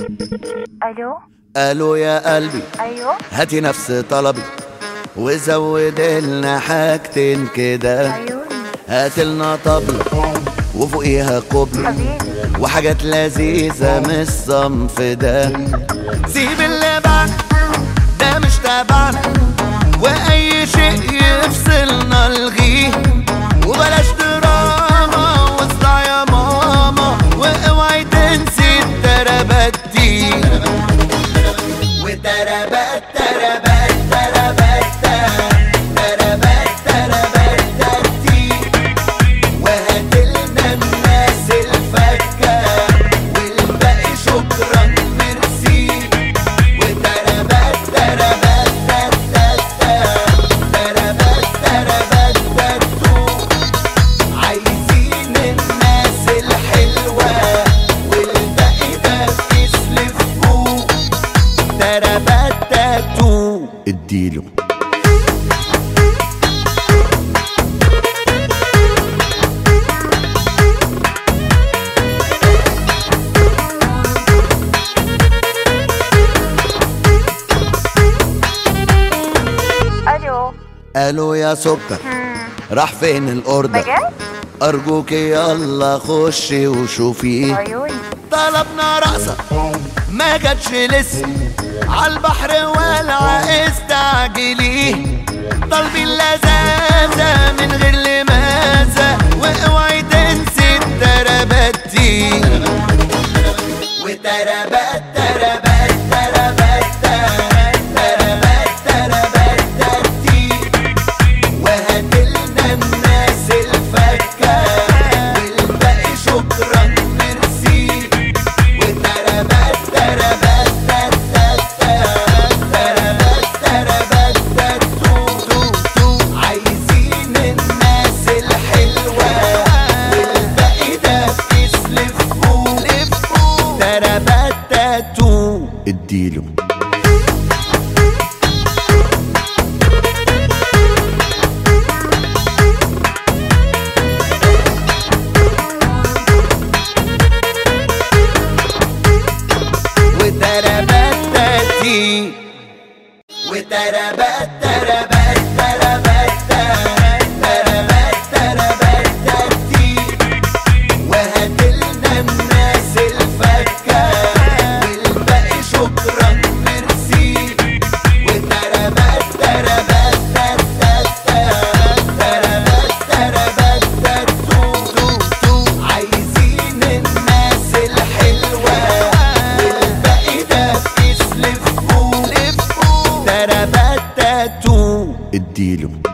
الو قالوا يا قلبي ايوه هاتي نفس طلبي وزود لنا حاجتين كده عيوني هات لنا طبلة وفوقيها قبلة حبيبي وحاجات لذيذة من الصنف ده سيب اللي بعنا ده مش تبعنا واي شيء يفصلنا الغيه وبلاش دراما واصدع يا ماما واوعي تنسي التربات دي وتربات تربات تربات تربات تربات دي وهاتلنا الناس الفكة والباقي شكرا ميرسي وتربات تربات تربات تربات تربات تربات عايزين الناس الحلوة والباقي ده يسلف فوق تربات تاتو اديله الو قالوا يا سكر راح فين الاوردر بجد ارجوك يلا خشي وشوفيه عيوني طلبنا رقصة ما جاتش لسه عالبحر والع استعجليه طالبين لذاذة من غير لماذا واوعي تنسي التربات دي وتربات تربات تربات تربات تربات دي وهاتلنا الناس الفكة والباقي شكرا ميرسي وتربات تربات تربات تربات تربات تو تو عايزين الناس الحلوة والباقي ده يسلف فوق تربات تاتو اديله وتربات تاتي وتربات تربات تربات تربات تربات تاتي وهاتلنا الناس الفكة والباقي شكرا ميرسي وتربات تربات تربات تربات تربات تربات عايزين الناس الحلوة والباقي ده يسلف فوق تربات تاتو اديله